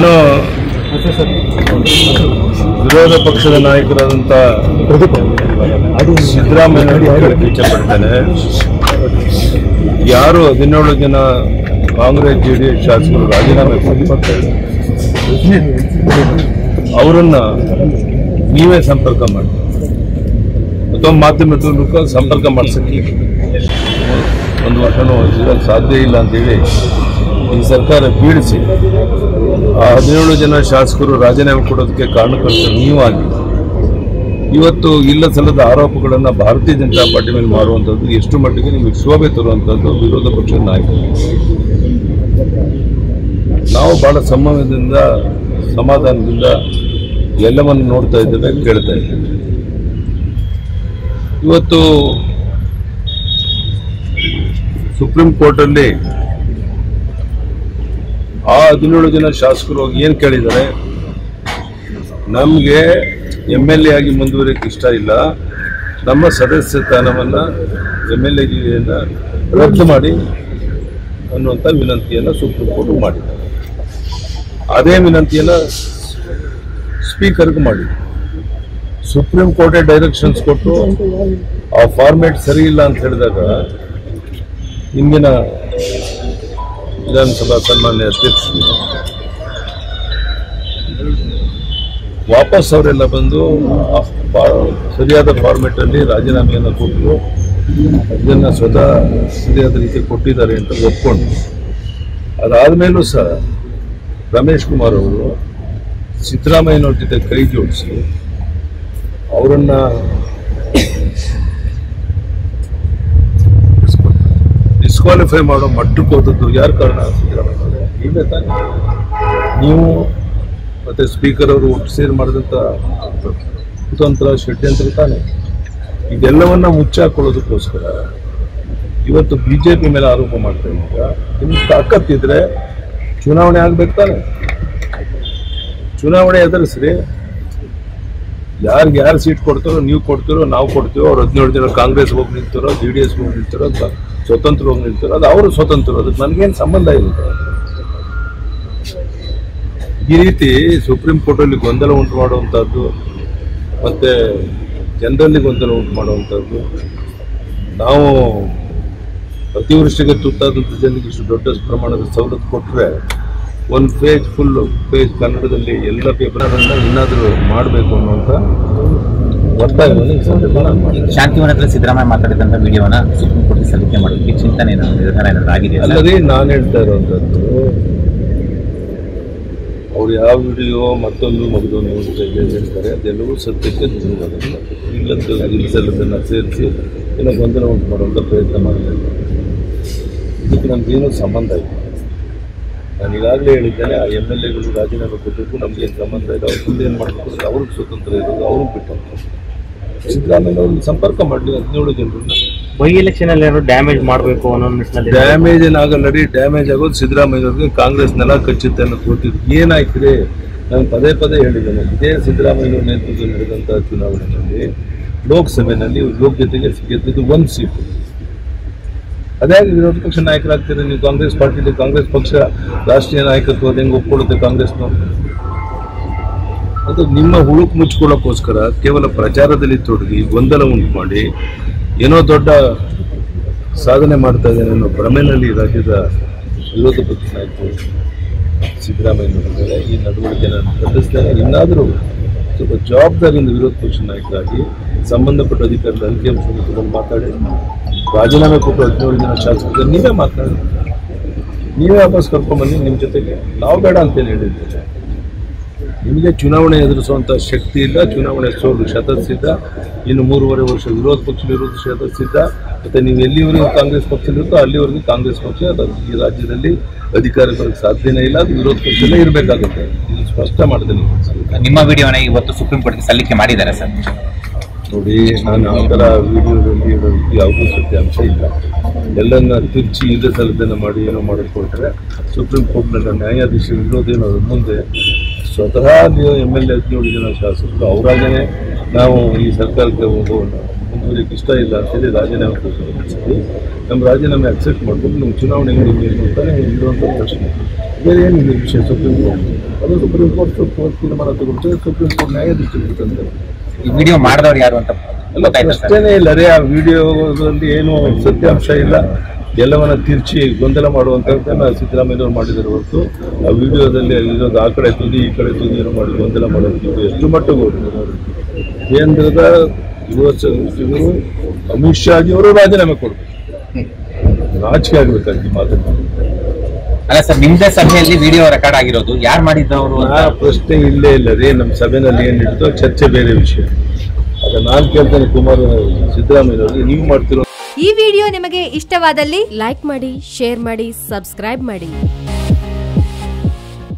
ನಾನು ವಿರೋಧ ಪಕ್ಷದ ನಾಯಕರಾದಂಥ ಸಿದ್ದರಾಮಯ್ಯ ಹೇಳಕ್ಕೆ ಇಚ್ಛಪಡ್ತೇನೆ ಯಾರು ಹದಿನೇಳು ಜನ ಕಾಂಗ್ರೆಸ್ ಜೆ ಡಿ ಎಸ್ ಶಾಸಕರು ರಾಜೀನಾಮೆ ಕೊಟ್ಟಿದ್ದಾರೆ ಅವರನ್ನ ನೀವೇ ಸಂಪರ್ಕ ಮಾಡಿ ಅಥವಾ ಮಾಧ್ಯಮದ ಮೂಲಕ ಸಂಪರ್ಕ ಮಾಡಿಸಕ್ಕೆ ಒಂದು ವರ್ಷನೂ ಇರೋಕ್ಕೆ ಸಾಧ್ಯ ಇಲ್ಲ ಅಂತೇಳಿ ಈ ಸರ್ಕಾರ ಬೀಳಿಸಿ ಆ ಹದಿನೇಳು ಜನ ಶಾಸಕರು ರಾಜೀನಾಮೆ ಕೊಡೋದಕ್ಕೆ ಕಾರಣಕರ್ತರು ನೀವಾಗಿ ಇವತ್ತು ಇಲ್ಲ ಸಲ್ಲದ ಆರೋಪಗಳನ್ನು ಭಾರತೀಯ ಜನತಾ ಪಾರ್ಟಿ ಮೇಲೆ ಮಾಡುವಂಥದ್ದು ಎಷ್ಟು ಮಟ್ಟಿಗೆ ನಿಮಗೆ ಶೋಭೆ ತರುವಂಥದ್ದು ವಿರೋಧ ಪಕ್ಷದ ನಾಯಕರು ನಾವು ಬಹಳ ಸಂಯಮದಿಂದ ಸಮಾಧಾನದಿಂದ ಎಲ್ಲವನ್ನು ನೋಡ್ತಾ ಇದ್ದೇವೆ ಕೇಳ್ತಾ ಇದ್ದೇವೆ ಇವತ್ತು ಸುಪ್ರೀಂ ಕೋರ್ಟಲ್ಲಿ ಆ ಹದಿನೇಳು ಜನ ಶಾಸಕರು ಹೋಗಿ ಏನು ಕೇಳಿದ್ದಾರೆ ನಮಗೆ ಎಮ್ ಎಲ್ ಎ ಆಗಿ ಮುಂದುವರಿಯಕ್ಕೆ ಇಷ್ಟ ಇಲ್ಲ ನಮ್ಮ ಸದಸ್ಯ ಸ್ಥಾನವನ್ನು ಎಮ್ ಎಲ್ ಎಯನ್ನು ರದ್ದು ಮಾಡಿ ಅನ್ನುವಂಥ ವಿನಂತಿಯನ್ನು ಸುಪ್ರೀಂ ಕೋರ್ಟ್ ಮಾಡಿದ್ದಾರೆ ಅದೇ ವಿನಂತಿಯನ್ನು ಸ್ಪೀಕರ್ಗೆ ಮಾಡಿದೆ ಸುಪ್ರೀಂ ಕೋರ್ಟೇ ಡೈರೆಕ್ಷನ್ಸ್ ಕೊಟ್ಟು ಆ ಫಾರ್ಮೇಟ್ ಸರಿ ಇಲ್ಲ ಅಂತ ಹೇಳಿದಾಗ ಇಂದಿನ ವಿಧಾನಸಭಾ ಸನ್ಮಾನ್ಯ ಅಧ್ಯಕ್ಷರು ವಾಪಸ್ ಅವರೆಲ್ಲ ಬಂದು ಆ ಫಾ- ಸರಿಯಾದ ಫಾರ್ಮೆಟ್ ಅಲ್ಲಿ ರಾಜೀನಾಮೆಯನ್ನು ಕೊಟ್ಟು ಇದನ್ನ ಸ್ವತಃ ಸರಿಯಾದ ರೀತಿ ಕೊಟ್ಟಿದ್ದಾರೆ ಅಂತ ಒಪ್ಕೊಂಡು ಅದಾದ್ಮೇಲೂ ಸಹ ರಮೇಶ್ ಕುಮಾರ್ ಅವರು ಸಿದ್ದರಾಮಯ್ಯನವ್ರ ಜೊತೆ ಕೈ ಜೋಡಿಸಿ ಅವರನ್ನ ಡಿಸ್ಕ್ವಾಲಿಫೈ ಮಾಡೋ ಮಟ್ಟಕ್ಕೆ ಹೋದದ್ದು ಯಾರು ಕಾರಣ ಸಿದ್ದರಾಮಯ್ಯ ನೀವೇ ತಾನೆ ನೀವು ಮತ್ತೆ ಸ್ಪೀಕರ್ ಅವರು ಒಟ್ಟು ಸೇರಿ ಮಾಡಿದಂಥ ಕುತಂತ್ರ ಷಡ್ಯಂತ್ರ ತಾನೆ ಇದೆಲ್ಲವನ್ನ ಮುಚ್ಚಾಕೊಳ್ಳೋದಕ್ಕೋಸ್ಕರ ಇವತ್ತು ಬಿಜೆಪಿ ಮೇಲೆ ಆರೋಪ ಮಾಡ್ತಾ ಇದ್ದೀರಾ ನಿಮ್ಗೆ ತಾಕತ್ತಿದ್ರೆ ಚುನಾವಣೆ ಆಗ್ಬೇಕು ತಾನೆ ಚುನಾವಣೆ ಎದುರಿಸ್ರಿ ಯಾರಿಗೆ ಯಾರು ಸೀಟ್ ಕೊಡ್ತಾರೋ ನೀವು ಕೊಡ್ತೀರೋ ನಾವು ಕೊಡ್ತೀವೋ ಅವ್ರು ಹದಿನೇಳು ಜನ ಕಾಂಗ್ರೆಸ್ ಹೋಗಿ ನಿಲ್ತಾರೋ ಜೆ ಡಿ ಎಸ್ ಹೋಗಿ ನಿಲ್ತಾರೋ ಅಥವಾ ಸ್ವತಂತ್ರ ಹೋಗಿ ನಿಲ್ತಾರೋ ಅದು ಅವರು ಸ್ವತಂತ್ರ ಅದಕ್ಕೆ ನನಗೇನು ಸಂಬಂಧ ಇಲ್ಲ ಈ ರೀತಿ ಸುಪ್ರೀಂ ಕೋರ್ಟಲ್ಲಿ ಗೊಂದಲ ಉಂಟು ಮಾಡುವಂಥದ್ದು ಮತ್ತೆ ಜನರಲ್ಲಿ ಗೊಂದಲ ಉಂಟು ಮಾಡುವಂಥದ್ದು ನಾವು ಅತಿವೃಷ್ಟಿಗೆ ತುತ್ತಾದಂಥ ಜನರಿಗೆ ಇಷ್ಟು ದೊಡ್ಡ ಪ್ರಮಾಣದ ಸವಲತ್ತು ಕೊಟ್ಟರೆ ಒಂದು ಪೇಜ್ ಫುಲ್ ಪೇಜ್ ಕನ್ನಡದಲ್ಲಿ ಎಲ್ಲ ಪೇಪರನ್ನು ಇನ್ನಾದರೂ ಮಾಡಬೇಕು ಅನ್ನುವಂಥ ಒತ್ತಾಯವನ್ನು ಈ ಸಂದರ್ಭದಲ್ಲಿ ನಾನು ಮಾಡ್ತೀನಿ. ಶಾಂತಿವನ ಹತ್ರ ಸಿದ್ದರಾಮಯ್ಯ ಮಾತಾಡಿದಂತ ವಿಡಿಯೋನ ಸುಪ್ರೀಂ ಕೋರ್ಟ್ ಸಲ್ಲಿಕೆ ಮಾಡೋದಕ್ಕೆ ಚಿಂತನೆ ಏನಾದ್ರು ನಿರ್ಧಾರ ಏನಾದ್ರು ಆಗಿದೆಯಾ ಸರ್? ಅಲ್ಲದೆ ನಾನು ಹೇಳ್ತಾ ಇರುವಂಥದ್ದು ಅವ್ರು ಯಾವ ವಿಡಿಯೋ ಮತ್ತೊಂದು ಮಗದೊಂದು ಅಂತ ಏನ್ ಹೇಳ್ತಾರೆ ಅದೆಲ್ಲವೂ ಸತ್ಯಕ್ಕೆ ದೂರವಾದದ್ದು ಇಲ್ಲದ್ದು ಇಲ್ಲದನ್ನು ಸೇರಿಸಿ ಏನೋ ಗೊಂದಲ ಉಂಟು ಮಾಡುವಂಥ ಪ್ರಯತ್ನ ಮಾಡ್ತಾ ಇದ್ದಾರೆ ಇದಕ್ಕೆ ನಮಗೇನು ಸಂಬಂಧ ಇಲ್ಲ ನಾನು ಈಗಾಗಲೇ ಹೇಳಿದ್ದೇನೆ ಆ ಎಮ್ ಎಲ್ ಎಗಳು ರಾಜೀನಾಮೆ ಕೊಟ್ಟಿದ್ದು ನಮಗೇನು ಸಂಬಂಧ ಇಲ್ಲ ಅವ್ರು ಮುಂದೆ ಏನು ಮಾಡ್ತಾರೆ ಅವ್ರಿಗೆ ಸ್ವತಂತ್ರ ಇರೋದು ಅವ್ರಿಗೆ ಬಿಟ್ಟಂತ ಸಿದ್ದರಾಮಯ್ಯ ಅವ್ರಿಗೆ ಸಂಪರ್ಕ ಮಾಡಲಿ ಹದಿನೇಳು ಜನರನ್ನ ಬೈ ಎಲೆಕ್ಷನ್ ಅಲ್ಲಿ ಏನಾದ್ರು ಡ್ಯಾಮೇಜ್ ಮಾಡಬೇಕು ಅನ್ನೋ ನಿಟ್ಟಿನಲ್ಲಿ ಡ್ಯಾಮೇಜ್ ಏನಾಗಲ್ಲ ರೀ ಡ್ಯಾಮೇಜ್ ಆಗೋದು ಸಿದ್ದರಾಮಯ್ಯವ್ರಿಗೆ ಕಾಂಗ್ರೆಸ್ ನೆಲ ಕಚ್ಚುತ್ತೆ ಅನ್ನೋ ಗೊತ್ತಿದ್ದು ಏನಾಯ್ತು ನಾನು ಪದೇ ಪದೇ ಹೇಳಿದ್ದೇನೆ ಇದೇ ಸಿದ್ದರಾಮಯ್ಯ ನೇತೃತ್ವದಲ್ಲಿ ನಡೆದಂಥ ಚುನಾವಣೆಯಲ್ಲಿ ಲೋಕಸಭೆಯಲ್ಲಿ ಯೋಗ್ಯತೆಗೆ ಗೆದ್ದಿದ್ದು ಒಂದು ಸೀಟು ಅದೇ ವಿರೋಧ ಪಕ್ಷ ನಾಯಕರಾಗ್ತೀರಿ ನೀವು ಕಾಂಗ್ರೆಸ್ ಪಾರ್ಟಿಲಿ ಕಾಂಗ್ರೆಸ್ ಪಕ್ಷ ರಾಷ್ಟ್ರೀಯ ನಾಯಕತ್ವ ಅದು ಹೆಂಗೆ ಒಪ್ಕೊಳ್ಳುತ್ತೆ ಕಾಂಗ್ರೆಸ್ನವ್ರು ಅದು ನಿಮ್ಮ ಹುಳುಕು ಮುಚ್ಕೊಳ್ಳೋಕ್ಕೋಸ್ಕರ ಕೇವಲ ಪ್ರಚಾರದಲ್ಲಿ ತೊಡಗಿ ಗೊಂದಲ ಉಂಟು ಮಾಡಿ ಏನೋ ದೊಡ್ಡ ಸಾಧನೆ ಮಾಡ್ತಾ ಇದ್ದೇನೆ ಅನ್ನೋ ಭ್ರಮೆನಲ್ಲಿ ರಾಜ್ಯದ ವಿರೋಧ ಪಕ್ಷ ನಾಯಕರು ಸಿದ್ದರಾಮಯ್ಯನವರಿದ್ದಾರೆ ಈ ನಡವಳಿಕೆಯನ್ನು ಖಂಡಿಸ್ತೇನೆ ಇನ್ನಾದರೂ ಸ್ವಲ್ಪ ಜವಾಬ್ದಾರಿಯಿಂದ ವಿರೋಧ ಪಕ್ಷ ನಾಯಕರಾಗಿ ಸಂಬಂಧಪಟ್ಟ ಅಧಿಕಾರಿಗಳ ಅಂಕಿಅಂಶವನ್ನು ತಗೊಂಡು ಮಾತಾಡಿ ರಾಜೀನಾಮೆ ಕೊಟ್ಟು ಹದಿನೇಳು ಜನ ಶಾಸಕರು ನೀವೇ ಮಾತಾಡಿ ನೀವೇ ವಾಪಸ್ ಕರ್ಕೊಂಡ್ಬನ್ನಿ ನಿಮ್ಮ ಜೊತೆಗೆ ನಾವು ಬೇಡ ಅಂತೇಳಿ ಹೇಳಿದ್ದೇವೆ ನಿಮಗೆ ಚುನಾವಣೆ ಎದುರಿಸುವಂಥ ಶಕ್ತಿ ಇಲ್ಲ ಚುನಾವಣೆ ಸೋಲು ಶತಸಿದ್ಧ ಇನ್ನು ಮೂರುವರೆ ವರ್ಷ ವಿರೋಧ ಪಕ್ಷದಲ್ಲಿರೋದು ಶತಸಿದ್ಧ ಮತ್ತು ನೀವು ಎಲ್ಲಿವರೆಗೂ ಕಾಂಗ್ರೆಸ್ ಪಕ್ಷದಲ್ಲಿರುತ್ತೋ ಅಲ್ಲಿವರೆಗೂ ಕಾಂಗ್ರೆಸ್ ಪಕ್ಷ ಅದು ಈ ರಾಜ್ಯದಲ್ಲಿ ಅಧಿಕಾರ ಬರೋಕ್ಕೆ ಸಾಧ್ಯನೇ ಇಲ್ಲ ಅದು ವಿರೋಧ ಪಕ್ಷದಲ್ಲೇ ಇರಬೇಕಾಗುತ್ತೆ ಇದು ಸ್ಪಷ್ಟ ಮಾಡಿದ್ದೀನಿ ನಿಮ್ಮ ವಿಡಿಯೋನ ಇವತ್ತು ಸುಪ್ರೀಂ ಕೋರ್ಟ್ಗೆ ಸಲ್ಲಿಕೆ ಮಾಡಿದ್ದಾರೆ ಸರ್ ನೋಡಿ ನಾನು ಆ ಥರ ವಿಡಿಯೋದಲ್ಲಿ ಹೇಳೋದಕ್ಕೆ ಯಾವುದೂ ಸತ್ಯಾಂಶ ಇಲ್ಲ ಎಲ್ಲನ್ನ ತಿರುಚಿ ಇಲ್ಲೇ ಸಲದನ್ನು ಮಾಡಿ ಏನೋ ಮಾಡಿಕೊಟ್ರೆ ಸುಪ್ರೀಂ ಕೋರ್ಟ್ನಲ್ಲಿ ನ್ಯಾಯಾಧೀಶರು ಇರೋದೇನೋ ಅದ್ರ ಮುಂದೆ ಸ್ವತಃ ನೀವು ಎಮ್ ಎಲ್ ಎ ಹದಿನೇಳು ಜನ ಶಾಸಕರು ಅವರಾಗೇ ನಾವು ಈ ಸರ್ಕಾರಕ್ಕೆ ಹೋಗೋಣ ಮುಂದುವರಿಯಕ್ಕೆ ಇಷ್ಟ ಇಲ್ಲ ಅಂತೇಳಿ ರಾಜೀನಾಮೆ ಕೊಟ್ಟಿದ್ದೀವಿ ನಮ್ಮ ರಾಜೀನಾಮೆ ಅಕ್ಸೆಪ್ಟ್ ಮಾಡ್ಕೊಂಡು ನಮ್ಮ ಚುನಾವಣೆ ಏನು ಅಂತಾನೆ ಇರುವಂಥ ಪ್ರಶ್ನೆ ಬೇರೆ ಏನಿದೆ ವಿಷಯ ಸುಪ್ರೀಂ ಕೋರ್ಟ್ ಅದು ಸುಪ್ರೀಂ ಕೋರ್ಟ್ ಕೋರ್ಟ್ ತೀರ್ಮಾನ ತಗೊಳ್ತದೆ ಸುಪ್ರೀಂ ಕೋರ್ಟ್ ನ್ಯಾಯಾಧೀಶರು ತಂದೆ ಈ ವಿಡಿಯೋ ಮಾಡಿದವ್ರು ಯಾರು ಅಂತ ಅಲ್ಲ ಗೊತ್ತಾಯ್ತಾ ಸರ್ ಪ್ರಶ್ನೆನೇ ಇಲ್ಲ ರೇ ಆ ವಿಡಿಯೋದಲ್ಲಿ ಏನು ಸತ್ಯಾಂಶ ಇಲ್ಲ ಎಲ್ಲವನ್ನ ತಿರ್ಚಿ ಗೊಂದಲ ಮಾಡುವಂಥದ್ದನ್ನ ಸಿದ್ದರಾಮಯ್ಯವ್ರು ಮಾಡಿದ್ದಾರೆ ಹೊರತು ಆ ವಿಡಿಯೋದಲ್ಲಿ ಇರೋದು ಆ ಕಡೆ ತುದಿ ಈ ಕಡೆ ತುದಿ ಏನೋ ಮಾಡಿ ಗೊಂದಲ ಮಾಡೋದು ಎಷ್ಟು ಮಟ್ಟಿಗೆ ಕೇಂದ್ರದ ಯುವ ಸಚಿವರು ಅಮಿತ್ ಶಾಜಿಯವರು ರಾಜೀನಾಮೆ ಕೊಡಬೇಕು ರಾಜಕೀಯ ಆಗ್ಬೇಕಾಗಿ ಮಾತನ್ನು ಅಲ್ಲ ಸರ್ ನಿಮ್ದೇ ಸಭೆಯಲ್ಲಿ ವಿಡಿಯೋ ರೆಕಾರ್ಡ್ ಆಗಿರೋದು ಯಾರು ಮಾಡಿದ್ದವರು ಅಂತ ಆ ಪ್ರಶ್ನೆ ಇಲ್ಲೇ ಇಲ್ಲ ರೀ ನಮ್ಮ ಸಭೆಯಲ್ಲಿ ಏನ್ ನಡೀತೋ ಚರ್ಚೆ ಬೇರೆ ವಿಷಯ ಅದ ನಾನು ಕೇಳ್ತೇನೆ ಕುಮಾರ್ ಸಿದ್ದರಾಮಯ್ಯವ್ರಿಗೆ ನೀವು ಮಾಡ್ತಿರೋ ಈ ವಿಡಿಯೋ ನಿಮಗೆ ಇಷ್ಟವಾದಲ್ಲಿ ಲೈಕ್ ಮಾಡಿ ಶೇರ್ ಮಾಡಿ ಸಬ್ಸ್ಕ್ರೈಬ್ ಮಾಡಿ